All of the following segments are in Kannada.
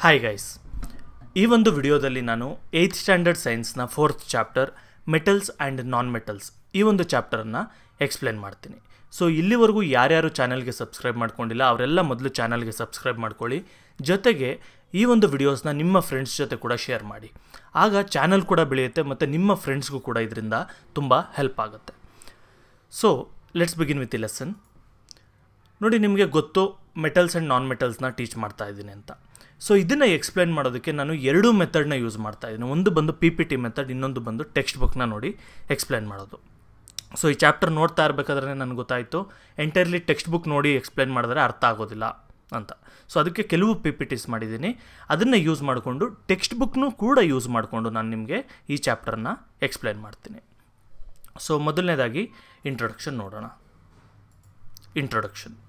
ಹಾಯ್ ಗೈಸ್ ಈ ಒಂದು ವಿಡಿಯೋದಲ್ಲಿ ನಾನು ಏಯ್ತ್ ಸ್ಟ್ಯಾಂಡರ್ಡ್ ಸೈನ್ಸ್ನ fourth chapter metals and non metals ಈ ಒಂದು ಚಾಪ್ಟರನ್ನು ಎಕ್ಸ್ಪ್ಲೇನ್ ಮಾಡ್ತೀನಿ ಸೊ ಇಲ್ಲಿವರೆಗೂ ಯಾರ್ಯಾರು ಚಾನಲ್ಗೆ ಸಬ್ಸ್ಕ್ರೈಬ್ ಮಾಡ್ಕೊಂಡಿಲ್ಲ ಅವರೆಲ್ಲ ಮೊದಲು ಚಾನಲ್ಗೆ ಸಬ್ಸ್ಕ್ರೈಬ್ ಮಾಡ್ಕೊಳ್ಳಿ ಜೊತೆಗೆ ಈ ಒಂದು ವಿಡಿಯೋಸ್ನ ನಿಮ್ಮ ಫ್ರೆಂಡ್ಸ್ ಜೊತೆ ಕೂಡ ಶೇರ್ ಮಾಡಿ ಆಗ ಚಾನಲ್ ಕೂಡ ಬೆಳೆಯುತ್ತೆ ಮತ್ತು ನಿಮ್ಮ ಫ್ರೆಂಡ್ಸ್ಗೂ ಕೂಡ ಇದರಿಂದ ತುಂಬ ಹೆಲ್ಪ್ ಆಗುತ್ತೆ so let's begin with the lesson ನೋಡಿ ನಿಮಗೆ ಗೊತ್ತು ಮೆಟಲ್ಸ್ ಆ್ಯಂಡ್ ನಾನ್ ಮೆಟಲ್ಸ್ನ ಟೀಚ್ ಮಾಡ್ತಾ ಇದ್ದೀನಿ ಅಂತ ಸೊ ಇದನ್ನು ಎಕ್ಸ್ಪ್ಲೈನ್ ಮಾಡೋದಕ್ಕೆ ನಾನು ಎರಡೂ ಮೆಥಡ್ನ ಯೂಸ್ ಮಾಡ್ತಾ ಇದ್ದೀನಿ ಒಂದು ಬಂದು ಪಿ ಪಿ ಟಿ ಮೆಥಡ್ ಇನ್ನೊಂದು ಬಂದು ಟೆಕ್ಸ್ಟ್ ಬುಕ್ನ ನೋಡಿ ಎಕ್ಸ್ಪ್ಲೈನ್ ಮಾಡೋದು ಸೊ ಈ ಚಾಪ್ಟರ್ ನೋಡ್ತಾ ಇರಬೇಕಾದ್ರೆ ನನಗೆ ಗೊತ್ತಾಯಿತು ಎಂಟೈರ್ಲಿ ಟೆಕ್ಸ್ಟ್ ಬುಕ್ ನೋಡಿ ಎಕ್ಸ್ಪ್ಲೈನ್ ಮಾಡಿದ್ರೆ ಅರ್ಥ ಆಗೋದಿಲ್ಲ ಅಂತ ಸೊ ಅದಕ್ಕೆ ಕೆಲವು ಪಿ ಪಿ ಟಿಸ್ ಮಾಡಿದ್ದೀನಿ ಅದನ್ನು ಯೂಸ್ ಮಾಡಿಕೊಂಡು ಟೆಕ್ಸ್ಟ್ ಬುಕ್ನೂ ಕೂಡ ಯೂಸ್ ಮಾಡಿಕೊಂಡು ನಾನು ನಿಮಗೆ ಈ ಚಾಪ್ಟರ್ನ ಎಕ್ಸ್ಪ್ಲೈನ್ ಮಾಡ್ತೀನಿ ಸೊ ಮೊದಲನೇದಾಗಿ ಇಂಟ್ರೊಡಕ್ಷನ್ ನೋಡೋಣ ಇಂಟ್ರೊಡಕ್ಷನ್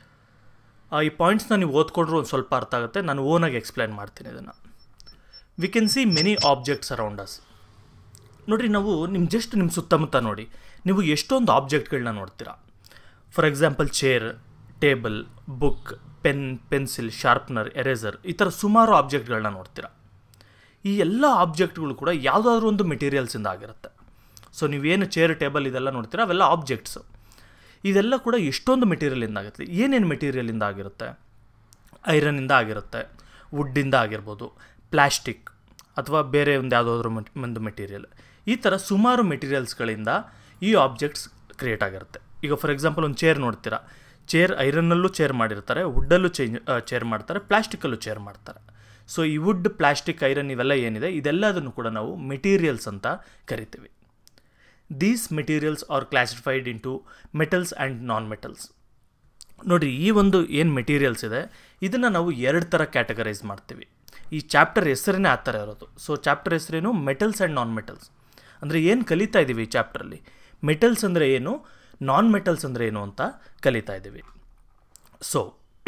ಈ ಪಾಯಿಂಟ್ಸ್ನ ನೀವು ಓದ್ಕೊಂಡ್ರು ಒಂದು ಸ್ವಲ್ಪ ಅರ್ಥ ಆಗುತ್ತೆ ನಾನು ಓನಾಗಿ ಎಕ್ಸ್ಪ್ಲೈನ್ ಮಾಡ್ತೀನಿ ಇದನ್ನು we can see many objects around us ನೋಡಿರಿ ನಾವು ನಿಮ್ಮ ಜಸ್ಟ್ ನಿಮ್ಮ ಸುತ್ತಮುತ್ತ ನೋಡಿ ನೀವು ಎಷ್ಟೊಂದು ಆಬ್ಜೆಕ್ಟ್ಗಳನ್ನ ನೋಡ್ತೀರಾ for example chair table book pen pencil sharpener eraser ಈ ಥರ ಸುಮಾರು ಆಬ್ಜೆಕ್ಟ್ಗಳನ್ನ ನೋಡ್ತೀರಾ ಈ ಎಲ್ಲ ಆಬ್ಜೆಕ್ಟ್ಗಳು ಕೂಡ ಯಾವುದಾದ್ರೂ ಒಂದು ಮೆಟೀರಿಯಲ್ಸಿಂದ ಆಗಿರುತ್ತೆ ಸೊ ನೀವೇನು ಚೇರ್ ಟೇಬಲ್ ಇದೆಲ್ಲ ನೋಡ್ತೀರಾ ಅವೆಲ್ಲ ಆಬ್ಜೆಕ್ಟ್ಸು ಇದೆಲ್ಲ ಕೂಡ ಎಷ್ಟೊಂದು ಮೆಟೀರಿಯಲಿಂದ ಆಗುತ್ತೆ ಏನೇನು ಮೆಟೀರಿಯಲಿಂದ ಆಗಿರುತ್ತೆ ಐರನ್ನಿಂದ ಆಗಿರುತ್ತೆ ವುಡ್ಡಿಂದ ಆಗಿರ್ಬೋದು ಪ್ಲ್ಯಾಸ್ಟಿಕ್ ಅಥವಾ ಬೇರೆ ಒಂದು ಯಾವುದಾದ್ರೂ ಒಂದು ಮೆಟೀರಿಯಲ್ ಈ ಥರ ಸುಮಾರು ಮೆಟೀರಿಯಲ್ಸ್ಗಳಿಂದ ಈ ಆಬ್ಜೆಕ್ಟ್ಸ್ ಕ್ರಿಯೇಟ್ ಆಗಿರುತ್ತೆ ಈಗ ಫಾರ್ ಎಕ್ಸಾಂಪಲ್ ಒಂದು ಚೇರ್ ನೋಡ್ತೀರಾ ಚೇರ್ ಐರನ್ನಲ್ಲೂ ಚೇರ್ ಮಾಡಿರ್ತಾರೆ ವುಡ್ಡಲ್ಲೂ ಚೇಂಜ್ ಚೇರ್ ಮಾಡ್ತಾರೆ ಪ್ಲಾಸ್ಟಿಕಲ್ಲೂ ಚೇರ್ ಮಾಡ್ತಾರೆ ಸೊ ಈ ವುಡ್ ಪ್ಲಾಸ್ಟಿಕ್ ಐರನ್ ಇವೆಲ್ಲ ಏನಿದೆ ಇದೆಲ್ಲದನ್ನು ಕೂಡ ನಾವು ಮೆಟೀರಿಯಲ್ಸ್ ಅಂತ ಕರಿತೀವಿ these materials are classified into metals and non metals ನೋಡಿ ಈ ಒಂದು ಏನು ಮೆಟೀರಿಯಲ್ಸ್ ಇದೆ ಇದನ್ನು ನಾವು ಎರಡು ಥರ ಕ್ಯಾಟಗರೈಸ್ ಮಾಡ್ತೀವಿ ಈ ಚಾಪ್ಟರ್ ಹೆಸರೇ ಆ ಥರ ಇರೋದು ಸೊ ಚಾಪ್ಟರ್ ಹೆಸರೇನು ಮೆಟಲ್ಸ್ ಆ್ಯಂಡ್ ನಾನ್ ಮೆಟಲ್ಸ್ ಅಂದರೆ ಏನು ಕಲಿತಾ ಇದ್ದೀವಿ ಈ ಚಾಪ್ಟ್ರಲ್ಲಿ ಮೆಟಲ್ಸ್ ಅಂದರೆ ಏನು ನಾನ್ ಮೆಟಲ್ಸ್ ಅಂದರೆ ಏನು ಅಂತ ಕಲಿತಾ ಇದ್ದೀವಿ ಸೊ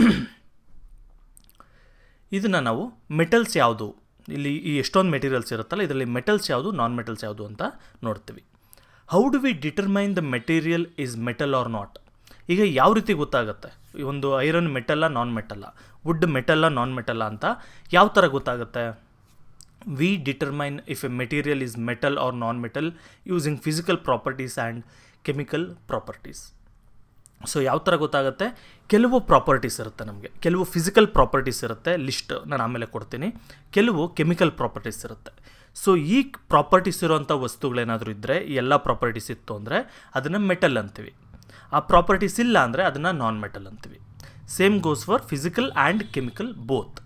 ಇದನ್ನು ನಾವು ಮೆಟಲ್ಸ್ ಯಾವುದು ಇಲ್ಲಿ ಈ ಎಷ್ಟೊಂದು ಮೆಟೀರಿಯಲ್ಸ್ ಇರುತ್ತಲ್ಲ ಇದರಲ್ಲಿ ಮೆಟಲ್ಸ್ ಯಾವುದು ನಾನ್ ಮೆಟಲ್ಸ್ ಯಾವುದು ಅಂತ ನೋಡ್ತೀವಿ how do we determine the material is metal or not ಈಗ ಯಾವ ರೀತಿ ಗೊತ್ತಾಗುತ್ತೆ ಒಂದು ಐರನ್ ಮೆಟಲ್ಲ ನಾನ್ ಮೆಟಲ್ಲ ವುಡ್ ಮೆಟಲ್ಲ ನಾನ್ ಮೆಟಲ್ಲ ಅಂತ ಯಾವ ಥರ ಗೊತ್ತಾಗುತ್ತೆ we determine if a material is metal or non metal using physical properties and chemical properties so ಯಾವ ಥರ ಗೊತ್ತಾಗುತ್ತೆ ಕೆಲವು ಪ್ರಾಪರ್ಟೀಸ್ ಇರುತ್ತೆ ನಮಗೆ ಕೆಲವು ಫಿಸಿಕಲ್ ಪ್ರಾಪರ್ಟೀಸ್ ಇರುತ್ತೆ ಲಿಸ್ಟ್ ನಾನು ಆಮೇಲೆ ಕೊಡ್ತೀನಿ ಕೆಲವು ಕೆಮಿಕಲ್ ಪ್ರಾಪರ್ಟೀಸ್ ಇರುತ್ತೆ ಸೊ ಈ ಪ್ರಾಪರ್ಟೀಸ್ ಇರುವಂಥ ವಸ್ತುಗಳೇನಾದರೂ ಇದ್ದರೆ ಈ ಎಲ್ಲ ಪ್ರಾಪರ್ಟೀಸ್ ಇತ್ತು ಅಂದರೆ ಅದನ್ನು ಮೆಟಲ್ ಅಂತೀವಿ ಆ ಪ್ರಾಪರ್ಟೀಸ್ ಇಲ್ಲ ಅಂದರೆ ಅದನ್ನು ನಾನ್ ಮೆಟಲ್ ಅಂತೀವಿ same goes for physical and chemical both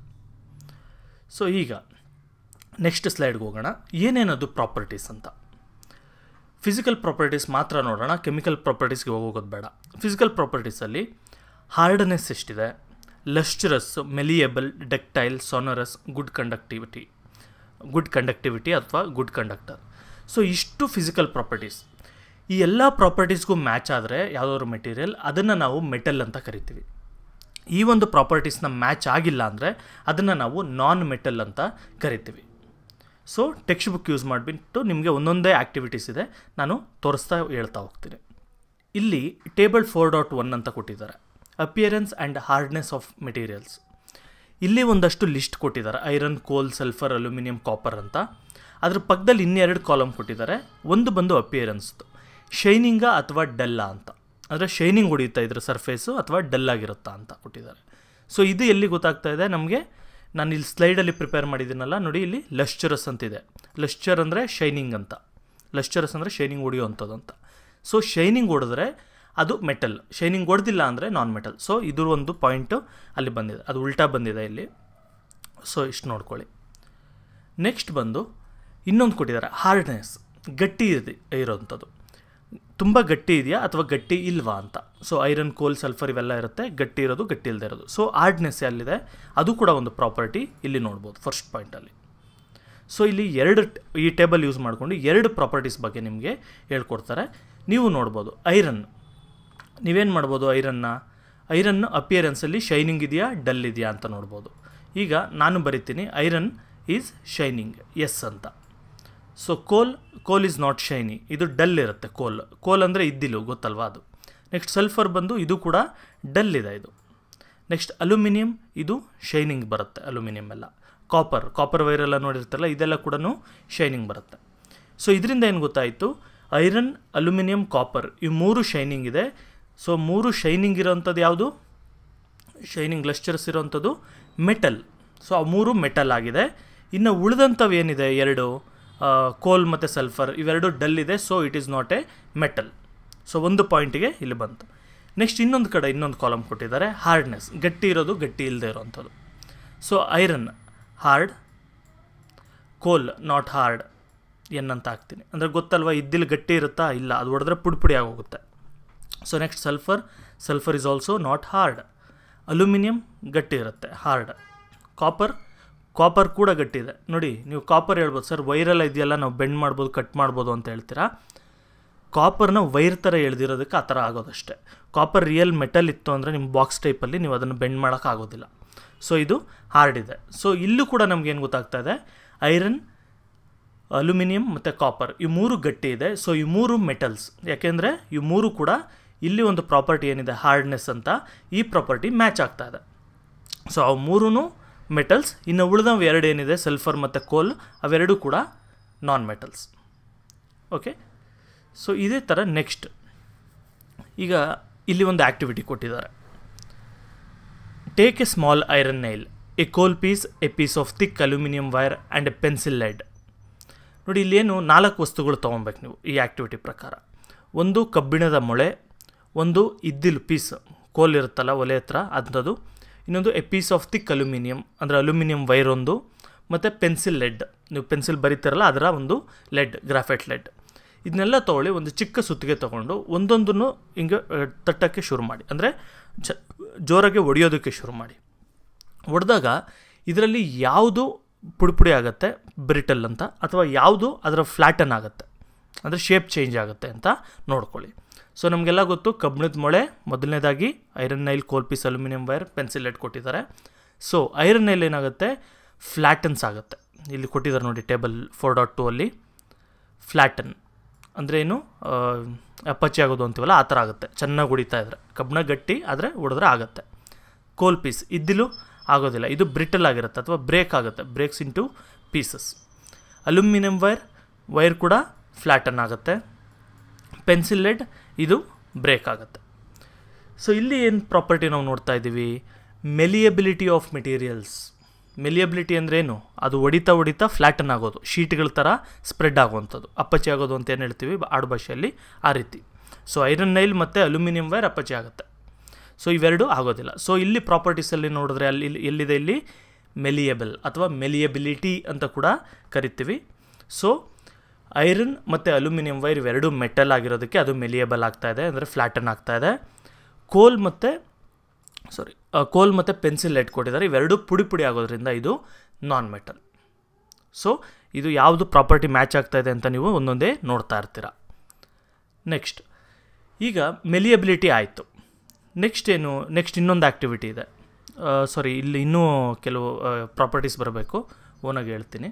so ಈಗ ನೆಕ್ಸ್ಟ್ ಸ್ಲೈಡ್ಗೆ ಹೋಗೋಣ ಏನೇನದು ಪ್ರಾಪರ್ಟೀಸ್ ಅಂತ ಫಿಸಿಕಲ್ ಪ್ರಾಪರ್ಟೀಸ್ ಮಾತ್ರ ನೋಡೋಣ ಕೆಮಿಕಲ್ ಪ್ರಾಪರ್ಟೀಸ್ಗೆ ಹೋಗೋದು ಬೇಡ ಫಿಸಿಕಲ್ ಪ್ರಾಪರ್ಟೀಸಲ್ಲಿ ಹಾರ್ಡ್ನೆಸ್ ಎಷ್ಟಿದೆ lustrous malleable ductile sonorous good conductivity good conductivity ಅಥವಾ ಗುಡ್ ಕಂಡಕ್ಟರ್ ಸೊ ಇಷ್ಟು ಫಿಸಿಕಲ್ ಪ್ರಾಪರ್ಟೀಸ್ ಈ ಎಲ್ಲ ಪ್ರಾಪರ್ಟೀಸ್ಗೂ ಮ್ಯಾಚ್ ಆದರೆ ಯಾವುದಾದ್ರು ಮೆಟೀರಿಯಲ್ ಅದನ್ನು ನಾವು ಮೆಟಲ್ ಅಂತ ಕರಿತೀವಿ ಈ ಒಂದು ಪ್ರಾಪರ್ಟೀಸ್ನ ಮ್ಯಾಚ್ ಆಗಿಲ್ಲ ಅಂದರೆ ಅದನ್ನು ನಾವು ನಾನ್ ಮೆಟಲ್ ಅಂತ ಕರಿತೀವಿ ಸೊ ಟೆಕ್ಸ್ಟ್ ಬುಕ್ ಯೂಸ್ ಮಾಡಿಬಿಟ್ಟು ನಿಮಗೆ ಒಂದೊಂದೇ ಆ್ಯಕ್ಟಿವಿಟೀಸ್ ಇದೆ ನಾನು ತೋರಿಸ್ತಾ ಹೇಳ್ತಾ ಹೋಗ್ತೀನಿ ಇಲ್ಲಿ ಟೇಬಲ್ ಫೋರ್ ಡಾಟ್ ಒನ್ ಅಂತ ಕೊಟ್ಟಿದ್ದಾರೆ appearance and hardness of materials ಇಲ್ಲಿ ಒಂದಷ್ಟು ಲಿಸ್ಟ್ ಕೊಟ್ಟಿದ್ದಾರೆ ಐರನ್ ಕೋಲ್ ಸಲ್ಫರ್ ಅಲ್ಯೂಮಿನಿಯಂ ಕಾಪರ್ ಅಂತ ಅದ್ರ ಪಕ್ಕದಲ್ಲಿ ಇನ್ನೆರಡು ಕಾಲಮ್ ಕೊಟ್ಟಿದ್ದಾರೆ ಒಂದು ಬಂದು ಅಪಿಯರೆನ್ಸ್ದು ಶೈನಿಂಗ ಅಥವಾ ಡಲ್ಲ ಅಂತ ಅಂದರೆ ಶೈನಿಂಗ್ ಹೊಡೆಯುತ್ತಾ ಇದ್ರ ಸರ್ಫೇಸು ಅಥವಾ ಡಲ್ ಆಗಿರುತ್ತಾ ಅಂತ ಕೊಟ್ಟಿದ್ದಾರೆ ಸೊ ಇದು ಎಲ್ಲಿ ಗೊತ್ತಾಗ್ತಾ ಇದೆ ನಮಗೆ ನಾನು ಇಲ್ಲಿ ಸ್ಲೈಡಲ್ಲಿ ಪ್ರಿಪೇರ್ ಮಾಡಿದ್ದೀನಲ್ಲ ನೋಡಿ ಇಲ್ಲಿ ಲಶ್ಚರಸ್ ಅಂತಿದೆ ಲಶ್ಚರ್ ಅಂದರೆ ಶೈನಿಂಗ್ ಅಂತ ಲಶ್ಚರಸ್ ಅಂದರೆ ಶೈನಿಂಗ್ ಹೊಡೆಯುವಂಥದ್ದು ಅಂತ ಸೊ ಶೈನಿಂಗ್ ಹೊಡೆದ್ರೆ ಅದು ಮೆಟಲ್ ಶೈನಿಂಗ್ ಹೊಡೆದಿಲ್ಲ ಅಂದರೆ ನಾನ್ ಮೆಟಲ್ ಸೊ ಇದು ಒಂದು ಪಾಯಿಂಟು ಅಲ್ಲಿ ಬಂದಿದೆ ಅದು ಉಲ್ಟಾ ಬಂದಿದೆ ಇಲ್ಲಿ ಸೊ ಇಷ್ಟು ನೋಡ್ಕೊಳ್ಳಿ ನೆಕ್ಸ್ಟ್ ಬಂದು ಇನ್ನೊಂದು ಕೊಟ್ಟಿದ್ದಾರೆ ಹಾರ್ಡ್ನೆಸ್ ಗಟ್ಟಿ ಇದೆ ಇರೋವಂಥದ್ದು ತುಂಬ ಗಟ್ಟಿ ಇದೆಯಾ ಅಥವಾ ಗಟ್ಟಿ ಇಲ್ವಾ ಅಂತ ಸೊ ಐರನ್ ಕೋಲ್ ಸಲ್ಫರ್ ಇವೆಲ್ಲ ಇರುತ್ತೆ ಗಟ್ಟಿ ಇರೋದು ಗಟ್ಟಿ ಇಲ್ಲದೆ ಇರೋದು ಸೊ ಹಾರ್ಡ್ನೆಸ್ ಎಲ್ಲಿದೆ ಅದು ಕೂಡ ಒಂದು ಪ್ರಾಪರ್ಟಿ ಇಲ್ಲಿ ನೋಡ್ಬೋದು ಫಸ್ಟ್ ಪಾಯಿಂಟಲ್ಲಿ ಸೊ ಇಲ್ಲಿ ಎರಡು ಈ ಟೇಬಲ್ ಯೂಸ್ ಮಾಡಿಕೊಂಡು ಎರಡು ಪ್ರಾಪರ್ಟೀಸ್ ಬಗ್ಗೆ ನಿಮಗೆ ಹೇಳ್ಕೊಡ್ತಾರೆ ನೀವು ನೋಡ್ಬೋದು ಐರನ್ ನೀವೇನು ಮಾಡ್ಬೋದು ಐರನ್ನ ಐರನ್ ಅಪಿಯರೆನ್ಸಲ್ಲಿ ಶೈನಿಂಗ್ ಇದೆಯಾ ಡಲ್ ಇದೆಯಾ ಅಂತ ನೋಡ್ಬೋದು ಈಗ ನಾನು ಬರಿತೀನಿ ಐರನ್ ಈಸ್ ಶೈನಿಂಗ್ ಎಸ್ ಅಂತ so coal coal is not shiny ಇದು ಡಲ್ ಇರುತ್ತೆ ಕೋಲ್ ಕೋಲ್ ಅಂದರೆ ಇದ್ದಿಲು ಗೊತ್ತಲ್ವಾ ಅದು ನೆಕ್ಸ್ಟ್ ಸಲ್ಫರ್ ಬಂದು ಇದು ಕೂಡ ಡಲ್ ಇದೆ ಇದು ನೆಕ್ಸ್ಟ್ ಅಲ್ಯೂಮಿನಿಯಂ ಇದು ಶೈನಿಂಗ್ ಬರುತ್ತೆ ಅಲ್ಯೂಮಿನಿಯಂ ಎಲ್ಲ ಕಾಪರ್ ಕಾಪರ್ ವೈರೆಲ್ಲ ನೋಡಿರ್ತಾರಲ್ಲ ಇದೆಲ್ಲ ಕೂಡ ಶೈನಿಂಗ್ ಬರುತ್ತೆ ಸೊ ಇದರಿಂದ ಏನು ಗೊತ್ತಾಯಿತು ಐರನ್ ಅಲ್ಯೂಮಿನಿಯಂ ಕಾಪರ್ ಈ ಮೂರು ಶೈನಿಂಗ್ ಇದೆ ಸೊ ಮೂರು ಶೈನಿಂಗ್ ಇರೋವಂಥದ್ದು ಯಾವುದು ಶೈನಿಂಗ್ ಲಶ್ಚರ್ಸ್ ಇರೋವಂಥದ್ದು ಮೆಟಲ್ ಸೊ ಆ ಮೂರು ಮೆಟಲ್ ಆಗಿದೆ ಇನ್ನು ಉಳಿದಂಥವು ಏನಿದೆ ಎರಡು ಕೋಲ್ ಮತ್ತು ಸಲ್ಫರ್ ಇವೆರಡು ಡಲ್ ಇದೆ so it is not a metal so ಒಂದು ಪಾಯಿಂಟಿಗೆ ಇಲ್ಲಿ ಬಂತು ನೆಕ್ಸ್ಟ್ ಇನ್ನೊಂದು ಕಡೆ ಇನ್ನೊಂದು ಕಾಲಮ್ ಕೊಟ್ಟಿದ್ದಾರೆ ಹಾರ್ಡ್ನೆಸ್ ಗಟ್ಟಿ ಇರೋದು ಗಟ್ಟಿ ಇಲ್ಲದೆ ಇರೋವಂಥದ್ದು so iron hard coal not hard N ಅಂತ ಹಾಕ್ತೀನಿ ಅಂದರೆ ಗೊತ್ತಲ್ವಾ ಇದ್ದಿಲ್ ಗಟ್ಟಿ ಇರುತ್ತಾ ಇಲ್ಲ ಅದು ಹೊಡೆದ್ರೆ ಪುಡಿ ಪುಡಿ ಆಗೋಗುತ್ತೆ so next sulphur sulphur is also not hard aluminium ಗಟ್ಟಿ ಇರುತ್ತೆ ಹಾರ್ಡ್ ಕಾಪರ್ ಕಾಪರ್ ಕೂಡ ಗಟ್ಟಿ ಇದೆ ನೋಡಿ ನೀವು ಕಾಪರ್ ಹೇಳ್ಬೋದು ಸರ್ ವೈರೆಲ್ಲ ಇದೆಯಲ್ಲ ನಾವು ಬೆಂಡ್ ಮಾಡ್ಬೋದು ಕಟ್ ಮಾಡ್ಬೋದು ಅಂತ ಹೇಳ್ತೀರಾ ಕಾಪರ್ನ ವೈರ್ ಥರ ಎಳ್ದಿರೋದಕ್ಕೆ ಆ ಥರ ಆಗೋದಷ್ಟೇ ಕಾಪರ್ ರಿಯಲ್ ಮೆಟಲ್ ಇತ್ತು ಅಂದರೆ ನಿಮ್ಮ ಬಾಕ್ಸ್ ಟೈಪಲ್ಲಿ ನೀವು ಅದನ್ನು ಬೆಂಡ್ ಮಾಡೋಕ್ಕಾಗೋದಿಲ್ಲ ಸೊ ಇದು ಹಾರ್ಡ್ ಇದೆ ಸೊ ಇಲ್ಲೂ ಕೂಡ ನಮಗೇನು ಗೊತ್ತಾಗ್ತಾ ಇದೆ ಐರನ್ ಅಲ್ಯೂಮಿನಿಯಂ ಮತ್ತು ಕಾಪರ್ ಈ ಮೂರು ಗಟ್ಟಿ ಇದೆ ಸೊ ಈ ಮೂರು ಮೆಟಲ್ಸ್ ಯಾಕೆಂದರೆ ಈ ಮೂರು ಕೂಡ ಇಲ್ಲಿ ಒಂದು ಪ್ರಾಪರ್ಟಿ ಏನಿದೆ ಹಾರ್ಡ್ನೆಸ್ ಅಂತ ಈ ಪ್ರಾಪರ್ಟಿ ಮ್ಯಾಚ್ ಆಗ್ತಾ ಇದೆ ಸೊ ಅವು ಮೂರೂ ಮೆಟಲ್ಸ್ ಇನ್ನು ಉಳಿದವು ಎರಡು ಏನಿದೆ ಸಲ್ಫರ್ ಮತ್ತು ಕೋಲ್ ಅವೆರಡೂ ಕೂಡ ನಾನ್ ಮೆಟಲ್ಸ್ ಓಕೆ ಸೊ ಇದೇ ಥರ ನೆಕ್ಸ್ಟ್ ಈಗ ಇಲ್ಲಿ ಒಂದು ಆ್ಯಕ್ಟಿವಿಟಿ ಕೊಟ್ಟಿದ್ದಾರೆ take a small iron nail a coal piece a piece of thick aluminium wire and a pencil lead ನೋಡಿ ಇಲ್ಲೇನು ನಾಲ್ಕು ವಸ್ತುಗಳು ತೊಗೊಬೇಕು ನೀವು ಈ ಆ್ಯಕ್ಟಿವಿಟಿ ಪ್ರಕಾರ ಒಂದು ಕಬ್ಬಿಣದ ಮೊಳೆ ಒಂದು ಇದ್ದಿಲು ಪೀಸ್ ಕೋಲ್ ಇರುತ್ತಲ್ಲ ಒಲೆ ಹತ್ರ ಅಂಥದ್ದು ಇನ್ನೊಂದು a piece of thick aluminium ಅಂದರೆ ಅಲ್ಯೂಮಿನಿಯಂ ವೈರ್ ಒಂದು ಮತ್ತು ಪೆನ್ಸಿಲ್ ಲೆಡ್ ನೀವು ಪೆನ್ಸಿಲ್ ಬರೀತಿರಲ್ಲ ಅದರ ಒಂದು ಲೆಡ್ ಗ್ರಾಫೈಟ್ ಲೆಡ್ ಇದನ್ನೆಲ್ಲ ತೊಗೊಳ್ಳಿ ಒಂದು ಚಿಕ್ಕ ಸುತ್ತಿಗೆ ತೊಗೊಂಡು ಒಂದೊಂದನ್ನು ಹಿಂಗೆ ತಟ್ಟಕ್ಕೆ ಶುರು ಮಾಡಿ ಅಂದರೆ ಚ ಜೋರಾಗಿ ಒಡೆಯೋದಕ್ಕೆ ಶುರು ಮಾಡಿ ಒಡೆದಾಗ ಇದರಲ್ಲಿ ಯಾವುದು ಪುಡಿ ಪುಡಿ ಆಗುತ್ತೆ ಬ್ರಿಟಲ್ ಅಂತ ಅಥವಾ ಯಾವುದು ಅದರ ಫ್ಲ್ಯಾಟನ್ ಆಗುತ್ತೆ ಅಂದರೆ ಶೇಪ್ ಚೇಂಜ್ ಆಗುತ್ತೆ ಅಂತ ನೋಡ್ಕೊಳ್ಳಿ ಸೊ ನಮಗೆಲ್ಲ ಗೊತ್ತು ಕಬ್ಬಿಣದ ಮೊಳೆ ಮೊದಲನೇದಾಗಿ iron nail coal piece aluminium wire pencil lead ಕೊಟ್ಟಿದ್ದಾರೆ ಸೊ ಐರನ್ ನೈಲ್ ಏನಾಗುತ್ತೆ ಫ್ಲ್ಯಾಟನ್ಸ್ ಆಗುತ್ತೆ ಇಲ್ಲಿ ಕೊಟ್ಟಿದ್ದಾರೆ ನೋಡಿ ಟೇಬಲ್ ಫೋರ್ ಡಾಟ್ ಟೂ ಅಲ್ಲಿ ಫ್ಲ್ಯಾಟನ್ ಅಂದರೆ ಏನು ಅಪ್ಪಚ್ಚಿ ಆಗೋದು ಅಂತೀವಲ್ಲ ಆ ಥರ ಆಗುತ್ತೆ ಚೆನ್ನಾಗಿ ಹೊಡಿತಾ ಇದ್ರೆ ಕಬ್ಬಣ ಗಟ್ಟಿ ಆದರೆ ಹೊಡೆದ್ರೆ ಆಗುತ್ತೆ ಕೋಲ್ ಪೀಸ್ ಇದ್ದಿಲು ಆಗೋದಿಲ್ಲ ಇದು ಬ್ರಿಟಲ್ ಆಗಿರುತ್ತೆ ಅಥವಾ ಬ್ರೇಕ್ ಆಗುತ್ತೆ breaks into pieces aluminium wire wire ಕೂಡ ಫ್ಲ್ಯಾಟನ್ ಆಗುತ್ತೆ ಪೆನ್ಸಿಲ್ ಲೆಡ್ ಇದು ಬ್ರೇಕ್ ಆಗುತ್ತೆ ಸೊ ಇಲ್ಲಿ ಏನು ಪ್ರಾಪರ್ಟಿ ನಾವು ನೋಡ್ತಾ ಇದ್ದೀವಿ ಮೆಲಿಯಬಿಲಿಟಿ ಆಫ್ ಮೆಟೀರಿಯಲ್ಸ್ ಮೆಲಿಯಬಿಲಿಟಿ ಅಂದರೆ ಏನು ಅದು ಹೊಡಿತಾ ಹೊಡಿತಾ ಫ್ಲ್ಯಾಟನ್ ಆಗೋದು ಶೀಟ್ಗಳ ಥರ ಸ್ಪ್ರೆಡ್ ಆಗುವಂಥದ್ದು ಅಪ್ಪಚ್ಚಿ ಆಗೋದು ಅಂತ ಏನು ಹೇಳ್ತೀವಿ ಆಡು ಭಾಷೆಯಲ್ಲಿ ಆ ರೀತಿ ಸೊ ಐರನ್ ನೈಲ್ ಮತ್ತು ಅಲ್ಯೂಮಿನಿಯಂ ವೈರ್ ಅಪ್ಪಚ್ಚಿ ಆಗುತ್ತೆ ಸೊ ಇವೆರಡು ಆಗೋದಿಲ್ಲ ಸೊ ಇಲ್ಲಿ ಪ್ರಾಪರ್ಟೀಸಲ್ಲಿ ನೋಡಿದ್ರೆ ಅಲ್ಲಿ ಇಲ್ಲಿ ಎಲ್ಲಿದೆ ಇಲ್ಲಿ ಮೆಲಿಯಬಲ್ ಅಥವಾ ಮೆಲಿಯಬಿಲಿಟಿ ಅಂತ ಕೂಡ ಕರಿತೀವಿ ಸೊ ಐರನ್ ಮತ್ತು ಅಲ್ಯೂಮಿನಿಯಂ ವೈರ್ ಇವೆರಡು ಮೆಟಲ್ ಆಗಿರೋದಕ್ಕೆ ಅದು ಮೆಲಿಯಬಲ್ ಆಗ್ತಾ ಇದೆ ಅಂದರೆ ಫ್ಲ್ಯಾಟನ್ ಆಗ್ತಾ ಇದೆ ಕೋಲ್ ಮತ್ತು ಸಾರಿ ಕೋಲ್ ಮತ್ತು ಪೆನ್ಸಿಲ್ ಲೆಟ್ ಕೊಟ್ಟಿದ್ದಾರೆ ಇವೆರಡು ಪುಡಿ ಪುಡಿ ಆಗೋದ್ರಿಂದ ಇದು ನಾನ್ ಮೆಟಲ್ ಸೊ ಇದು ಯಾವುದು ಪ್ರಾಪರ್ಟಿ ಮ್ಯಾಚ್ ಆಗ್ತಾ ಇದೆ ಅಂತ ನೀವು ಒಂದೊಂದೇ ನೋಡ್ತಾ ಇರ್ತೀರ ನೆಕ್ಸ್ಟ್ ಈಗ ಮೆಲಿಯಬಿಲಿಟಿ ಆಯಿತು ನೆಕ್ಸ್ಟ್ ಏನು ನೆಕ್ಸ್ಟ್ ಇನ್ನೊಂದು ಆ್ಯಕ್ಟಿವಿಟಿ ಇದೆ ಸಾರಿ ಇಲ್ಲಿ ಇನ್ನೂ ಕೆಲವು ಪ್ರಾಪರ್ಟೀಸ್ ಬರಬೇಕು ಓನಾಗಿ ಹೇಳ್ತೀನಿ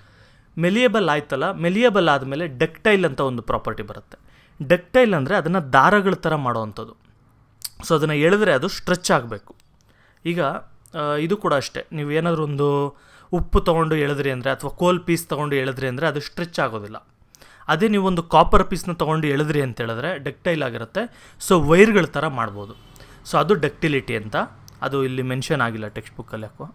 ಮೆಲಿಯಬಲ್ ಆಯ್ತಲ್ಲ ಮೆಲಿಯಬಲ್ ಆದಮೇಲೆ ಡಕ್ಟೈಲ್ ಅಂತ ಒಂದು ಪ್ರಾಪರ್ಟಿ ಬರುತ್ತೆ ಡಕ್ಟೈಲ್ ಅಂದರೆ ಅದನ್ನು ದಾರಗಳ ಥರ ಮಾಡೋವಂಥದ್ದು ಸೊ ಅದನ್ನು ಎಳೆದ್ರೆ ಅದು ಸ್ಟ್ರೆಚ್ ಆಗಬೇಕು ಈಗ ಇದು ಕೂಡ ಅಷ್ಟೇ ನೀವು ಏನಾದರೂ ಒಂದು ಉಪ್ಪು ತೊಗೊಂಡು ಎಳೆದ್ರಿ ಅಂದರೆ ಅಥವಾ ಕೋಲ್ ಪೀಸ್ ತೊಗೊಂಡು ಎಳೆದ್ರಿ ಅಂದರೆ ಅದು ಸ್ಟ್ರೆಚ್ ಆಗೋದಿಲ್ಲ ಅದೇ ನೀವು ಒಂದು ಕಾಪರ್ ಪೀಸ್ನ ತೊಗೊಂಡು ಎಳೆದ್ರಿ ಅಂತ ಹೇಳಿದ್ರೆ ಡಕ್ಟೈಲ್ ಆಗಿರುತ್ತೆ ಸೊ ವೈರ್ಗಳ ಥರ ಮಾಡ್ಬೋದು ಸೊ ಅದು ಡಕ್ಟಿಲಿಟಿ ಅಂತ ಅದು ಇಲ್ಲಿ ಮೆನ್ಷನ್ ಆಗಿಲ್ಲ ಟೆಕ್ಸ್ಟ್ ಬುಕ್ಕಲ್ಲಿ ಯಾಕೋ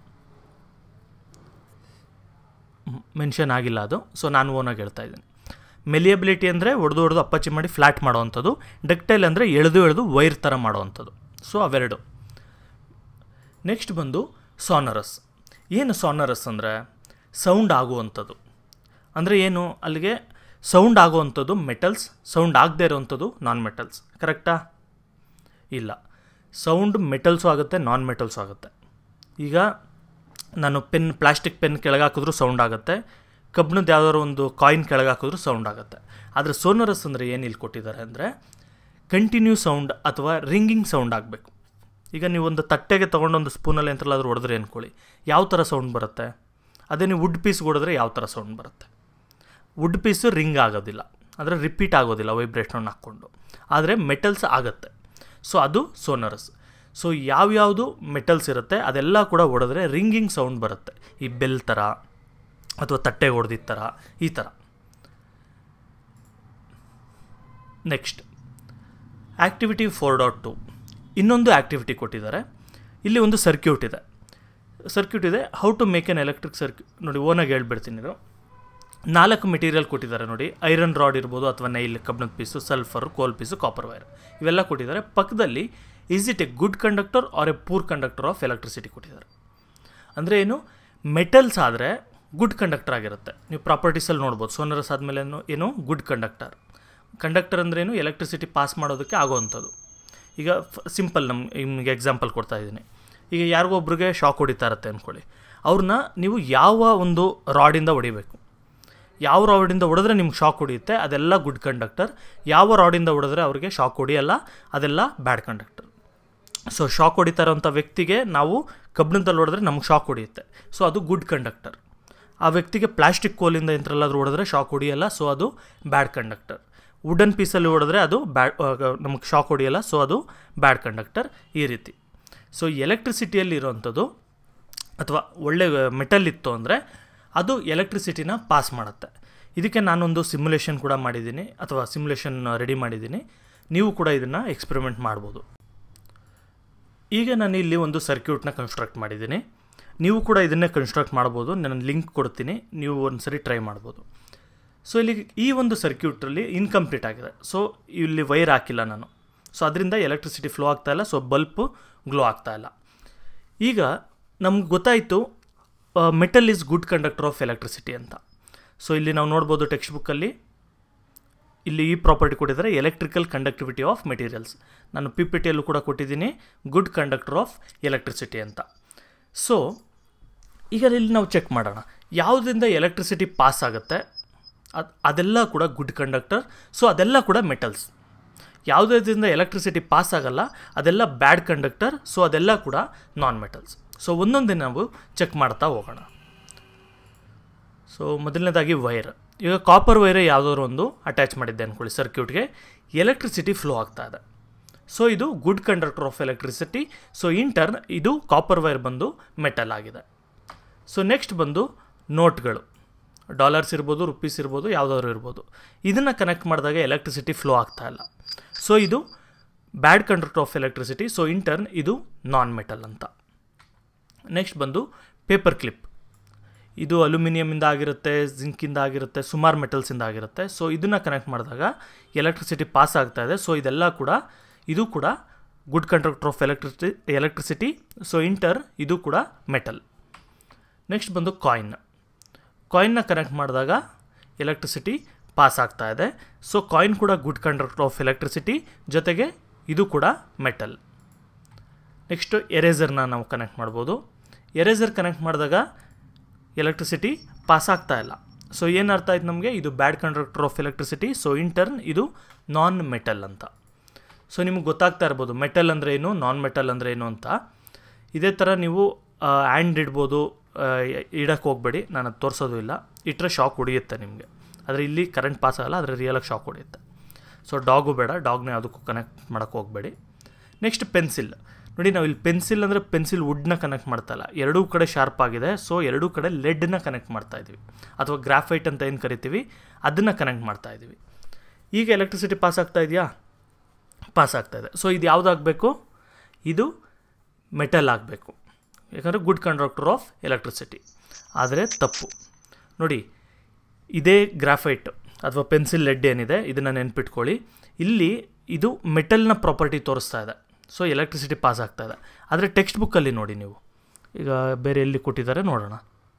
ಮೆನ್ಷನ್ ಆಗಿಲ್ಲ ಅದು ಸೊ ನಾನು ಓನಾಗಿ ಹೇಳ್ತಾ ಇದ್ದೀನಿ ಮೆಲಿಯಬಿಲಿಟಿ ಅಂದರೆ ಹೊಡೆದು ಹೊಡೆದು ಅಪ್ಪಚ್ಚಿ ಮಾಡಿ ಫ್ಲ್ಯಾಟ್ ಮಾಡೋವಂಥದ್ದು ಡಕ್ಟೈಲ್ ಅಂದರೆ ಎಳೆದು ಎಳೆದು ವೈರ್ ಥರ ಮಾಡೋವಂಥದ್ದು ಸೊ ಅವೆರಡು ನೆಕ್ಸ್ಟ್ ಬಂದು ಸಾನರಸ್ ಏನು ಸಾನರಸ್ ಅಂದರೆ ಸೌಂಡ್ ಆಗುವಂಥದ್ದು ಅಂದರೆ ಏನು ಅಲ್ಲಿಗೆ ಸೌಂಡ್ ಆಗುವಂಥದ್ದು ಮೆಟಲ್ಸ್ ಸೌಂಡ್ ಆಗದೇ ಇರೋವಂಥದ್ದು ನಾನ್ ಮೆಟಲ್ಸ್ ಕರೆಕ್ಟಾ ಇಲ್ಲ ಸೌಂಡ್ ಮೆಟಲ್ಸು ಆಗುತ್ತೆ ನಾನ್ ಮೆಟಲ್ಸು ಆಗುತ್ತೆ ಈಗ ನಾನು ಪೆನ್ ಪ್ಲಾಸ್ಟಿಕ್ ಪೆನ್ ಕೆಳಗೆ ಹಾಕಿದ್ರೂ ಸೌಂಡ್ ಆಗುತ್ತೆ ಕಬ್ಬಿಣದ ಯಾವ್ದಾದ್ರು ಒಂದು ಕಾಯಿನ್ ಕೆಳಗೆ ಹಾಕಿದ್ರೂ ಸೌಂಡ್ ಆಗುತ್ತೆ ಆದರೆ ಸೋನರಸ್ ಅಂದರೆ ಏನು ಇಲ್ಲಿ ಕೊಟ್ಟಿದ್ದಾರೆ ಅಂದರೆ ಕಂಟಿನ್ಯೂ ಸೌಂಡ್ ಅಥವಾ ರಿಂಗಿಂಗ್ ಸೌಂಡ್ ಆಗಬೇಕು ಈಗ ನೀವು ಒಂದು ತಟ್ಟೆಗೆ ತೊಗೊಂಡು ಒಂದು ಸ್ಪೂನಲ್ಲಿ ಎಂತಲಾದ್ರೂ ಹೊಡೆದ್ರೆ ಅಂದ್ಕೊಳ್ಳಿ ಯಾವ ಥರ ಸೌಂಡ್ ಬರುತ್ತೆ ಅದೇ ನೀವು ವುಡ್ ಪೀಸ್ ಹೊಡೆದ್ರೆ ಯಾವ ಥರ ಸೌಂಡ್ ಬರುತ್ತೆ ವುಡ್ ಪೀಸು ರಿಂಗ್ ಆಗೋದಿಲ್ಲ ಅಂದರೆ ರಿಪೀಟ್ ಆಗೋದಿಲ್ಲ ವೈಬ್ರೇಷನ್ ಹಾಕ್ಕೊಂಡು ಆದರೆ ಮೆಟಲ್ಸ್ ಆಗುತ್ತೆ ಸೊ ಅದು ಸೋನರಸ್ ಸೊ ಯಾವ್ಯಾವುದು ಮೆಟಲ್ಸ್ ಇರುತ್ತೆ ಅದೆಲ್ಲ ಕೂಡ ಹೊಡೆದ್ರೆ ರಿಂಗಿಂಗ್ ಸೌಂಡ್ ಬರುತ್ತೆ ಈ ಬೆಲ್ ಥರ ಅಥವಾ ತಟ್ಟೆ ಹೊಡೆದಿದ್ದ ಥರ ಈ ಥರ next activity four dot two ಇನ್ನೊಂದು ಆ್ಯಕ್ಟಿವಿಟಿ ಕೊಟ್ಟಿದ್ದಾರೆ ಇಲ್ಲಿ ಒಂದು ಸರ್ಕ್ಯೂಟ್ ಇದೆ ಸರ್ಕ್ಯೂಟ್ ಇದೆ how to make an electric circuit ನೋಡಿ ಓನಾಗಿ ಹೇಳ್ಬಿಡ್ತೀನಿ ಇದು ನಾಲ್ಕು ಮೆಟೀರಿಯಲ್ ಕೊಟ್ಟಿದ್ದಾರೆ ನೋಡಿ ಐರನ್ ರಾಡ್ ಇರ್ಬೋದು ಅಥವಾ ನೈಲ್ ಕಬ್ಬಿಣದ piece sulphur coal piece copper wire ಇವೆಲ್ಲ ಕೊಟ್ಟಿದ್ದಾರೆ ಪಕ್ಕದಲ್ಲಿ is it a good conductor or a poor conductor of electricity ಕೊಟ್ಟಿದ್ದಾರೆ ಅಂದರೆ ಏನು ಮೆಟಲ್ಸ್ ಆದರೆ ಗುಡ್ ಕಂಡಕ್ಟರ್ ಆಗಿರುತ್ತೆ ನೀವು ಪ್ರಾಪರ್ಟೀಸಲ್ಲಿ ನೋಡ್ಬೋದು ಸೋನರಸ್ ಆದಮೇಲೆ ಏನು ಗುಡ್ ಕಂಡಕ್ಟರ್ ಕಂಡಕ್ಟರ್ ಅಂದ್ರೆ ಏನು ಎಲೆಕ್ಟ್ರಿಸಿಟಿ ಪಾಸ್ ಮಾಡೋದಕ್ಕೆ ಆಗೋವಂಥದ್ದು ಈಗ ಸಿಂಪಲ್ ನಮ್ಮ ನಿಮಗೆ ಎಕ್ಸಾಂಪಲ್ ಕೊಡ್ತಾ ಇದ್ದೀನಿ ಈಗ ಯಾರಿಗೋ ಒಬ್ರಿಗೆ ಶಾಕ್ ಹೊಡಿತಾ ಇರುತ್ತೆ ಅಂದ್ಕೊಳ್ಳಿ ಅವ್ರನ್ನ ನೀವು ಯಾವ ಒಂದು ರಾಡಿಂದ ಹೊಡಿಬೇಕು ಯಾವ ರಾಡಿಂದ ಹೊಡೆದ್ರೆ ನಿಮ್ಗೆ ಶಾಕ್ ಹೊಡಿಯುತ್ತೆ ಅದೆಲ್ಲ ಗುಡ್ ಕಂಡಕ್ಟರ್ ಯಾವ ರಾಡಿಂದ ಹೊಡೆದ್ರೆ ಅವ್ರಿಗೆ ಶಾಕ್ ಹೊಡಿಯಲ್ಲ ಅದೆಲ್ಲ ಬ್ಯಾಡ್ ಕಂಡಕ್ಟರ್ ಸೊ ಶಾಕ್ ಹೊಡಿತಾ ಇರೋಂಥ ವ್ಯಕ್ತಿಗೆ ನಾವು ಕಬ್ಬಿಣದಲ್ಲಿ ಹೊಡೆದ್ರೆ ನಮ್ಗೆ ಶಾಕ್ ಹೊಡಿಯುತ್ತೆ ಸೊ ಅದು ಗುಡ್ ಕಂಡಕ್ಟರ್ ಆ ವ್ಯಕ್ತಿಗೆ ಪ್ಲಾಸ್ಟಿಕ್ ಕೋಲಿಂದ ಎಂತ್ರಲ್ಲಾದ್ರೂ ಹೊಡೆದ್ರೆ ಶಾಕ್ ಹೊಡಿಯಲ್ಲ ಸೊ ಅದು ಬ್ಯಾಡ್ ಕಂಡಕ್ಟರ್ ವುಡನ್ ಪೀಸಲ್ಲಿ ಹೊಡೆದ್ರೆ ಅದು ಬ್ಯಾಡ್ ನಮಗೆ ಶಾಕ್ ಹೊಡಿಯಲ್ಲ ಸೊ ಅದು ಬ್ಯಾಡ್ ಕಂಡಕ್ಟರ್ ಈ ರೀತಿ ಸೊ ಎಲೆಕ್ಟ್ರಿಸಿಟಿಯಲ್ಲಿ ಇರೋವಂಥದ್ದು ಅಥವಾ ಒಳ್ಳೆ ಮೆಟಲ್ ಇತ್ತು ಅಂದರೆ ಅದು ಎಲೆಕ್ಟ್ರಿಸಿಟಿನ ಪಾಸ್ ಮಾಡುತ್ತೆ ಇದಕ್ಕೆ ನಾನೊಂದು ಸಿಮ್ಯುಲೇಷನ್ ಕೂಡ ಮಾಡಿದ್ದೀನಿ ಅಥವಾ ಸಿಮ್ಯುಲೇಷನ್ ರೆಡಿ ಮಾಡಿದ್ದೀನಿ ನೀವು ಕೂಡ ಇದನ್ನು ಎಕ್ಸ್ಪೆರಿಮೆಂಟ್ ಮಾಡ್ಬೋದು ಈಗ ನಾನು ಇಲ್ಲಿ ಒಂದು ಸರ್ಕ್ಯೂಟ್ನ ಕನ್ಸ್ಟ್ರಕ್ಟ್ ಮಾಡಿದ್ದೀನಿ ನೀವು ಕೂಡ ಇದನ್ನೇ ಕನ್ಸ್ಟ್ರಕ್ಟ್ ಮಾಡ್ಬೋದು ನಾನು ಲಿಂಕ್ ಕೊಡ್ತೀನಿ ನೀವು ಒಂದು ಸರಿ ಟ್ರೈ ಮಾಡ್ಬೋದು ಸೊ ಇಲ್ಲಿ ಈ ಒಂದು ಸರ್ಕ್ಯೂಟಲ್ಲಿ ಇನ್ಕಂಪ್ಲೀಟ್ ಆಗಿದೆ ಸೊ ಇಲ್ಲಿ ವೈರ್ ಹಾಕಿಲ್ಲ ನಾನು ಸೊ ಅದರಿಂದ ಎಲೆಕ್ಟ್ರಿಸಿಟಿ ಫ್ಲೋ ಆಗ್ತಾ ಇಲ್ಲ ಸೊ ಬಲ್ಪು ಗ್ಲೋ ಆಗ್ತಾ ಇಲ್ಲ ಈಗ ನಮ್ಗೆ ಗೊತ್ತಾಯಿತು metal is good conductor of electricity ಅಂತ ಸೊ ಇಲ್ಲಿ ನಾವು ನೋಡ್ಬೋದು ಟೆಕ್ಸ್ಟ್ ಬುಕ್ಕಲ್ಲಿ ಇಲ್ಲಿ ಈ ಪ್ರಾಪರ್ಟಿ ಕೊಟ್ಟಿದ್ದಾರೆ ಎಲೆಕ್ಟ್ರಿಕಲ್ ಕಂಡಕ್ಟಿವಿಟಿ ಆಫ್ ಮೆಟೀರಿಯಲ್ಸ್ ನಾನು ಪಿ ಪಿ ಟಿಯಲ್ಲೂ ಕೂಡ ಕೊಟ್ಟಿದ್ದೀನಿ ಗುಡ್ ಕಂಡಕ್ಟರ್ ಆಫ್ ಎಲೆಕ್ಟ್ರಿಸಿಟಿ ಅಂತ ಸೊ ಈಗ ಇಲ್ಲಿ ನಾವು ಚೆಕ್ ಮಾಡೋಣ ಯಾವುದರಿಂದ ಎಲೆಕ್ಟ್ರಿಸಿಟಿ ಪಾಸ್ ಆಗುತ್ತೆ ಅದು ಅದೆಲ್ಲ ಕೂಡ ಗುಡ್ ಕಂಡಕ್ಟರ್ ಸೊ ಅದೆಲ್ಲ ಕೂಡ ಮೆಟಲ್ಸ್ ಯಾವುದರಿಂದ ಎಲೆಕ್ಟ್ರಿಸಿಟಿ ಪಾಸ್ ಆಗಲ್ಲ ಅದೆಲ್ಲ ಬ್ಯಾಡ್ ಕಂಡಕ್ಟರ್ ಸೊ ಅದೆಲ್ಲ ಕೂಡ ನಾನ್ ಮೆಟಲ್ಸ್ ಸೊ ಒಂದೊಂದೇ ನಾವು ಚೆಕ್ ಮಾಡ್ತಾ ಹೋಗೋಣ ಸೊ ಮೊದಲನೇದಾಗಿ ವೈರ್ ಈಗ ಕಾಪರ್ ವೈರೇ ಯಾವುದಾದ್ರು ಒಂದು ಅಟ್ಯಾಚ್ ಮಾಡಿದ್ದೆ ಅಂದ್ಕೊಳ್ಳಿ ಸರ್ಕ್ಯೂಟ್ಗೆ ಎಲೆಕ್ಟ್ರಿಸಿಟಿ ಫ್ಲೋ ಆಗ್ತಾ ಇದೆ ಸೊ ಇದು good conductor of electricity so in turn ಇದು ಕಾಪರ್ ವೈರ್ ಬಂದು ಮೆಟಲ್ ಆಗಿದೆ ಸೊ ನೆಕ್ಸ್ಟ್ ಬಂದು ನೋಟ್ಗಳು ಡಾಲರ್ಸ್ ಇರ್ಬೋದು ರುಪೀಸ್ ಇರ್ಬೋದು ಯಾವುದಾದ್ರು ಇರ್ಬೋದು ಇದನ್ನು ಕನೆಕ್ಟ್ ಮಾಡಿದಾಗ ಎಲೆಕ್ಟ್ರಿಸಿಟಿ ಫ್ಲೋ ಆಗ್ತಾ ಇಲ್ಲ ಸೊ ಇದು bad conductor of electricity so in turn ಇದು ನಾನ್ ಮೆಟಲ್ ಅಂತ ನೆಕ್ಸ್ಟ್ ಬಂದು ಪೇಪರ್ ಕ್ಲಿಪ್ ಇದು ಅಲ್ಯೂಮಿನಿಯಮಿಂದ ಆಗಿರುತ್ತೆ ಜಿಂಕಿಂದ ಆಗಿರುತ್ತೆ ಸುಮಾರು ಮೆಟಲ್ಸಿಂದ ಆಗಿರುತ್ತೆ ಸೊ ಇದನ್ನು ಕನೆಕ್ಟ್ ಮಾಡಿದಾಗ ಎಲೆಕ್ಟ್ರಿಸಿಟಿ ಪಾಸ್ ಆಗ್ತಾ ಇದೆ ಸೊ ಇದೆಲ್ಲ ಕೂಡ ಇದು ಕೂಡ good conductor of electrici electricity so in turn ಇದು ಕೂಡ ಮೆಟಲ್ ನೆಕ್ಸ್ಟ್ ಬಂದು ಕಾಯಿನ್ ಕಾಯಿನ್ನ ಕನೆಕ್ಟ್ ಮಾಡಿದಾಗ ಎಲೆಕ್ಟ್ರಿಸಿಟಿ ಪಾಸ್ ಆಗ್ತಾ ಇದೆ ಸೊ ಕಾಯಿನ್ ಕೂಡ ಗುಡ್ ಕಂಡಕ್ಟರ್ ಆಫ್ ಎಲೆಕ್ಟ್ರಿಸಿಟಿ ಜೊತೆಗೆ ಇದು ಕೂಡ ಮೆಟಲ್ ನೆಕ್ಸ್ಟು ಎರೇಸರ್ನ ನಾವು ಕನೆಕ್ಟ್ ಮಾಡ್ಬೋದು ಎರೇಸರ್ ಕನೆಕ್ಟ್ ಮಾಡಿದಾಗ ಎಲೆಕ್ಟ್ರಿಸಿಟಿ ಪಾಸ್ ಆಗ್ತಾ ಇಲ್ಲ ಸೊ ಏನು ಅರ್ಥ ಆಯ್ತು ನಮಗೆ ಇದು bad conductor of electricity so in turn ಇದು ನಾನ್ ಮೆಟಲ್ ಅಂತ ಸೊ ನಿಮಗೆ ಗೊತ್ತಾಗ್ತಾ ಇರ್ಬೋದು ಮೆಟಲ್ ಅಂದರೆ ಏನು ನಾನ್ ಮೆಟಲ್ ಅಂದರೆ ಏನು ಅಂತ ಇದೇ ಥರ ನೀವು ಹ್ಯಾಂಡ್ ಇಡ್ಬೋದು ಇಡಕ್ಕೆ ಹೋಗಬೇಡಿ ನಾನು ಅದು ತೋರಿಸೋದು ಇಲ್ಲ ಇಟ್ಟರೆ ಶಾಕ್ ಹೊಡಿಯುತ್ತೆ ನಿಮಗೆ ಆದರೆ ಇಲ್ಲಿ ಕರೆಂಟ್ ಪಾಸ್ ಆಗಲ್ಲ ಆದರೆ ರಿಯಲಾಗಿ ಶಾಕ್ ಹೊಡೆಯುತ್ತೆ ಸೊ ಡಾಗು ಬೇಡ ಡಾಗ್ನ ಯಾವುದಕ್ಕೂ ಕನೆಕ್ಟ್ ಮಾಡೋಕ್ಕೆ ಹೋಗಬೇಡಿ ನೆಕ್ಸ್ಟ್ ಪೆನ್ಸಿಲ್ ನೋಡಿ ನಾವು ಇಲ್ಲಿ ಪೆನ್ಸಿಲ್ ಅಂದರೆ ಪೆನ್ಸಿಲ್ ವುಡ್ನ ಕನೆಕ್ಟ್ ಮಾಡ್ತಾ ಇಲ್ಲ ಎರಡೂ ಕಡೆ ಶಾರ್ಪ್ ಆಗಿದೆ ಸೊ ಎರಡೂ ಕಡೆ ಲೆಡ್ನ ಕನೆಕ್ಟ್ ಮಾಡ್ತಾ ಇದ್ದೀವಿ ಅಥವಾ ಗ್ರಾಫೈಟ್ ಅಂತ ಏನು ಕರಿತೀವಿ ಅದನ್ನು ಕನೆಕ್ಟ್ ಮಾಡ್ತಾ ಇದ್ದೀವಿ ಈಗ ಎಲೆಕ್ಟ್ರಿಸಿಟಿ ಪಾಸ್ ಆಗ್ತಾ ಇದೆಯಾ ಪಾಸ್ ಆಗ್ತಾ ಇದೆ ಸೊ ಇದು ಯಾವುದಾಗಬೇಕು ಇದು ಮೆಟಲ್ ಆಗಬೇಕು ಯಾಕಂದರೆ ಗುಡ್ ಕಂಡಕ್ಟರ್ ಆಫ್ ಎಲೆಕ್ಟ್ರಿಸಿಟಿ ಆದರೆ ತಪ್ಪು ನೋಡಿ ಇದೇ ಗ್ರಾಫೈಟ್ ಅಥವಾ ಪೆನ್ಸಿಲ್ ಲೆಡ್ ಏನಿದೆ ಇದನ್ನು ನೆನ್ಪಿಟ್ಕೊಳ್ಳಿ ಇಲ್ಲಿ ಇದು ಮೆಟಲ್ನ ಪ್ರಾಪರ್ಟಿ ತೋರಿಸ್ತಾ ಇದೆ ಸೊ ಎಲೆಕ್ಟ್ರಿಸಿಟಿ ಪಾಸ್ ಆಗ್ತಾ ಇದೆ ಆದರೆ ಟೆಕ್ಸ್ಟ್ ಬುಕ್ಕಲ್ಲಿ ನೋಡಿ ನೀವು ಈಗ ಬೇರೆ ಎಲ್ಲಿ ಕೊಟ್ಟಿದ್ದಾರೆ ನೋಡೋಣ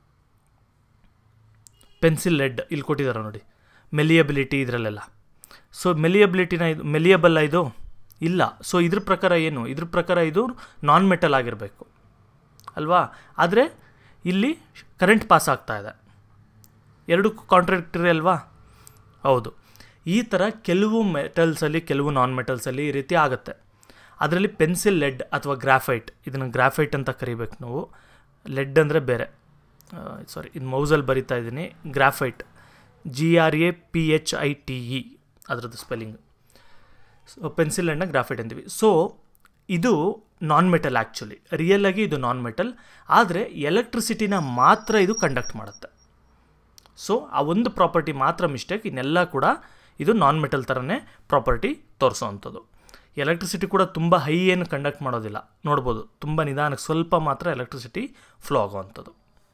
ಪೆನ್ಸಿಲ್ ಲೆಡ್ ಇಲ್ಲಿ ಕೊಟ್ಟಿದ್ದಾರೆ ನೋಡಿ ಮೆಲಿಯಬಿಲಿಟಿ ಇದರಲ್ಲೆಲ್ಲ ಸೊ ಮೆಲಿಯಬಿಲಿಟಿನ ಇದು ಮೆಲಿಯಬಲ್ಲ ಇದು ಇಲ್ಲ ಸೊ ಇದ್ರ ಪ್ರಕಾರ ಏನು ಇದ್ರ ಪ್ರಕಾರ ಇದು ನಾನ್ ಮೆಟಲ್ ಆಗಿರಬೇಕು ಅಲ್ವಾ ಆದರೆ ಇಲ್ಲಿ ಕರೆಂಟ್ ಪಾಸ್ ಆಗ್ತಾ ಇದೆ ಎರಡು ಕಾಂಟ್ರಾಕ್ಟರಿ ಅಲ್ವಾ ಹೌದು ಈ ಥರ ಕೆಲವು ಮೆಟಲ್ಸಲ್ಲಿ ಕೆಲವು ನಾನ್ ಮೆಟಲ್ಸಲ್ಲಿ ಈ ರೀತಿ ಆಗುತ್ತೆ ಅದರಲ್ಲಿ ಪೆನ್ಸಿಲ್ ಲೆಡ್ ಅಥವಾ ಗ್ರಾಫೈಟ್ ಇದನ್ನು ಗ್ರಾಫೈಟ್ ಅಂತ ಕರಿಬೇಕು ನಾವು ಲೆಡ್ ಅಂದರೆ ಬೇರೆ ಸಾರಿ ಇದು ಮೌಸಲ್ಲಿ ಬರಿತಾ ಇದ್ದೀನಿ graphite G R A P H I T E ಅದರದ್ದು ಸ್ಪೆಲ್ಲಿಂಗ್ ಸೊ ಪೆನ್ಸಿಲ್ ಲೆಡ್ನ ಗ್ರಾಫೈಟ್ ಅಂತೀವಿ ಸೊ ಇದು ನಾನ್ ಮೆಟಲ್ ಆ್ಯಕ್ಚುಲಿ ರಿಯಲಾಗಿ ಇದು ನಾನ್ ಮೆಟಲ್ ಆದರೆ ಎಲೆಕ್ಟ್ರಿಸಿಟಿನ ಮಾತ್ರ ಇದು ಕಂಡಕ್ಟ್ ಮಾಡುತ್ತೆ ಸೊ ಆ ಒಂದು ಪ್ರಾಪರ್ಟಿ ಮಾತ್ರ ಮಿಸ್ಟೇಕ್ ಇನ್ನೆಲ್ಲ ಕೂಡ ಇದು ನಾನ್ ಮೆಟಲ್ ಥರನೇ ಪ್ರಾಪರ್ಟಿ ತೋರಿಸೋವಂಥದ್ದು ಎಲೆಕ್ಟ್ರಿಸಿಟಿ ಕೂಡ ತುಂಬ ಹೈ ಏನು ಕಂಡಕ್ಟ್ ಮಾಡೋದಿಲ್ಲ ನೋಡ್ಬೋದು ತುಂಬ ನಿಧಾನಕ್ಕೆ ಸ್ವಲ್ಪ ಮಾತ್ರ ಎಲೆಕ್ಟ್ರಿಸಿಟಿ ಫ್ಲೋ ಆಗೋವಂಥದ್ದು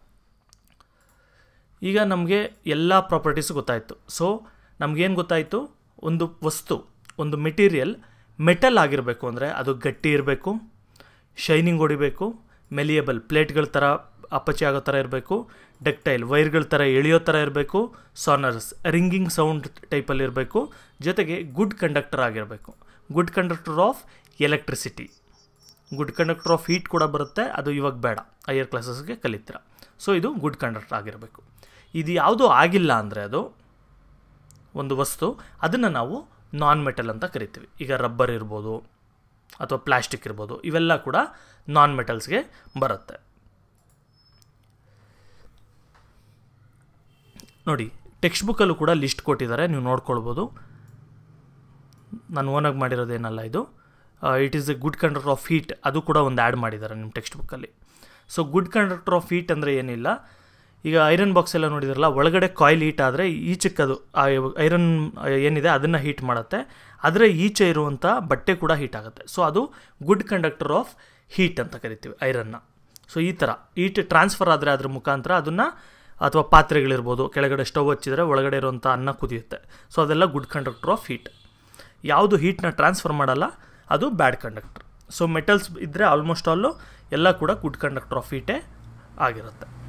ಈಗ ನಮಗೆ ಎಲ್ಲ ಪ್ರಾಪರ್ಟೀಸ್ ಗೊತ್ತಾಯಿತು ಸೊ ನಮಗೇನು ಗೊತ್ತಾಯಿತು ಒಂದು ವಸ್ತು ಒಂದು ಮೆಟೀರಿಯಲ್ ಮೆಟಲ್ ಆಗಿರಬೇಕು ಅಂದರೆ ಅದು ಗಟ್ಟಿ ಇರಬೇಕು ಶೈನಿಂಗ್ ಹೊಡಿಬೇಕು ಮೆಲಿಯಬಲ್ ಪ್ಲೇಟ್ಗಳ ಥರ ಅಪ್ಪಚ್ಚಿ ಆಗೋ ಥರ ಇರಬೇಕು ಡಕ್ಟೈಲ್ ವೈರ್ಗಳ ಥರ ಎಳೆಯೋ ಥರ ಇರಬೇಕು ಸಾನರ್ಸ್ ರಿಂಗಿಂಗ್ ಸೌಂಡ್ ಟೈಪಲ್ಲಿ ಇರಬೇಕು ಜೊತೆಗೆ ಗುಡ್ ಕಂಡಕ್ಟರ್ ಆಗಿರಬೇಕು good conductor of electricity good conductor of heat ಕೂಡ ಬರುತ್ತೆ ಅದು ಇವಾಗ ಬೇಡ ಹೈಯರ್ ಕ್ಲಾಸಸ್ಗೆ ಕಲಿತೀರ ಸೊ ಇದು ಗುಡ್ ಕಂಡಕ್ಟರ್ ಆಗಿರಬೇಕು ಇದು ಯಾವುದೂ ಆಗಿಲ್ಲ ಅಂದರೆ ಅದು ಒಂದು ವಸ್ತು ಅದನ್ನು ನಾವು ನಾನ್ ಮೆಟಲ್ ಅಂತ ಕರಿತೀವಿ ಈಗ ರಬ್ಬರ್ ಇರ್ಬೋದು ಅಥವಾ ಪ್ಲಾಸ್ಟಿಕ್ ಇರ್ಬೋದು ಇವೆಲ್ಲ ಕೂಡ ನಾನ್ ಮೆಟಲ್ಸ್ಗೆ ಬರುತ್ತೆ ನೋಡಿ ಟೆಕ್ಸ್ಟ್ ಬುಕ್ಕಲ್ಲೂ ಕೂಡ ಲಿಸ್ಟ್ ಕೊಟ್ಟಿದ್ದಾರೆ ನೀವು ನೋಡ್ಕೊಳ್ಬೋದು ನಾನು ಓನಾಗಿ ಮಾಡಿರೋದೇನಲ್ಲ ಇದು it is a good conductor of heat ಅದು ಕೂಡ ಒಂದು ಆ್ಯಡ್ ಮಾಡಿದ್ದಾರೆ ನಿಮ್ಮ ಟೆಕ್ಸ್ಟ್ ಬುಕ್ಕಲ್ಲಿ so good conductor of heat ಅಂದರೆ ಏನಿಲ್ಲ ಈಗ ಐರನ್ ಬಾಕ್ಸ್ ಎಲ್ಲ ನೋಡಿದ್ರಲ್ಲ ಒಳಗಡೆ ಕಾಯಿಲ್ ಹೀಟ್ ಆದರೆ ಈಚಕ್ಕದು ಐರನ್ ಏನಿದೆ ಅದನ್ನು ಹೀಟ್ ಮಾಡುತ್ತೆ ಆದರೆ ಈಚೆ ಇರುವಂಥ ಬಟ್ಟೆ ಕೂಡ ಹೀಟ್ ಆಗುತ್ತೆ ಸೊ ಅದು ಗುಡ್ ಕಂಡಕ್ಟರ್ ಆಫ್ ಹೀಟ್ ಅಂತ ಕರಿತೀವಿ ಐರನ್ನ ಸೊ ಈ ಥರ ಹೀಟ್ ಟ್ರಾನ್ಸ್ಫರ್ ಆದರೆ ಅದ್ರ ಮುಖಾಂತರ ಅದನ್ನು ಅಥವಾ ಪಾತ್ರೆಗಳಿರ್ಬೋದು ಕೆಳಗಡೆ ಸ್ಟವ್ ಹಚ್ಚಿದರೆ ಒಳಗಡೆ ಇರುವಂಥ ಅನ್ನ ಕುದಿಯುತ್ತೆ ಸೊ ಅದೆಲ್ಲ ಗುಡ್ ಕಂಡಕ್ಟರ್ ಆಫ್ ಹೀಟ್ ಯಾವುದು ಹೀಟ್ನ ಟ್ರಾನ್ಸ್ಫರ್ ಮಾಡಲ್ಲ ಅದು ಬ್ಯಾಡ್ ಕಂಡಕ್ಟರ್ ಸೊ ಮೆಟಲ್ಸ್ ಇದ್ದರೆ ಆಲ್ಮೋಸ್ಟ್ ಆಲ್ಲು ಎಲ್ಲ ಕೂಡ ಗುಡ್ ಕಂಡಕ್ಟರ್ ಆಫ್ ಹೀಟೇ ಆಗಿರುತ್ತೆ